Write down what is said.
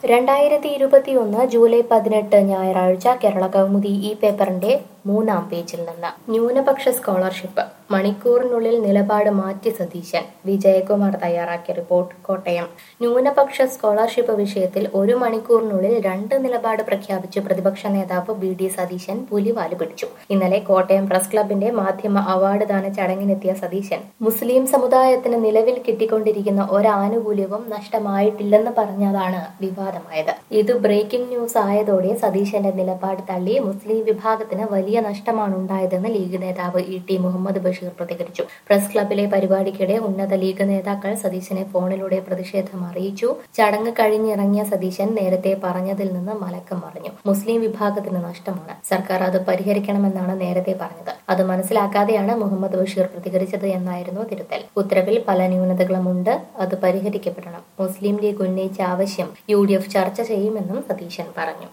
രണ്ടായിരത്തി ഇരുപത്തിയൊന്ന് ജൂലൈ പതിനെട്ട് ഞായറാഴ്ച കേരള കൗമുദി ഈ പേപ്പറിന്റെ മൂന്നാം പേജിൽ നിന്ന് ന്യൂനപക്ഷ സ്കോളർഷിപ്പ് മണിക്കൂറിനുള്ളിൽ നിലപാട് മാറ്റി സതീശൻ വിജയകുമാർ തയ്യാറാക്കിയ റിപ്പോർട്ട് കോട്ടയം ന്യൂനപക്ഷ സ്കോളർഷിപ്പ് വിഷയത്തിൽ ഒരു മണിക്കൂറിനുള്ളിൽ രണ്ട് നിലപാട് പ്രഖ്യാപിച്ച് പ്രതിപക്ഷ നേതാവ് ബി ഡി സതീശൻ പുലിവാല് പിടിച്ചു ഇന്നലെ കോട്ടയം പ്രസ് ക്ലബിന്റെ മാധ്യമ അവാർഡ് ദാന ചടങ്ങിനെത്തിയ സതീശൻ മുസ്ലിം സമുദായത്തിന് നിലവിൽ കിട്ടിക്കൊണ്ടിരിക്കുന്ന ഒരാനുകൂല്യവും നഷ്ടമായിട്ടില്ലെന്ന് പറഞ്ഞതാണ് വിവാദമായത് ഇത് ബ്രേക്കിംഗ് ന്യൂസ് ആയതോടെ സതീശന്റെ നിലപാട് തള്ളി മുസ്ലിം വിഭാഗത്തിന് വലിയ നഷ്ടമാണ് ഉണ്ടായതെന്ന് ലീഗ് നേതാവ് ഇ ടി മുഹമ്മദ് ബഷീർ പ്രതികരിച്ചു പ്രസ് ക്ലബിലെ പരിപാടിക്കിടെ ഉന്നത ലീഗ് നേതാക്കൾ സതീശനെ ഫോണിലൂടെ പ്രതിഷേധം അറിയിച്ചു ചടങ്ങ് കഴിഞ്ഞിറങ്ങിയ സതീശൻ നേരത്തെ പറഞ്ഞതിൽ നിന്ന് മലക്കം മറിഞ്ഞു മുസ്ലിം വിഭാഗത്തിന് നഷ്ടമാണ് സർക്കാർ അത് പരിഹരിക്കണമെന്നാണ് നേരത്തെ പറഞ്ഞത് അത് മനസ്സിലാക്കാതെയാണ് മുഹമ്മദ് ബഷീർ പ്രതികരിച്ചത് എന്നായിരുന്നു തിരുത്തൽ ഉത്തരവിൽ പല ന്യൂനതകളുമുണ്ട് അത് പരിഹരിക്കപ്പെടണം മുസ്ലിം ലീഗ് ഉന്നയിച്ച ആവശ്യം യു ഡി എഫ് ചർച്ച ചെയ്യുമെന്നും സതീശൻ പറഞ്ഞു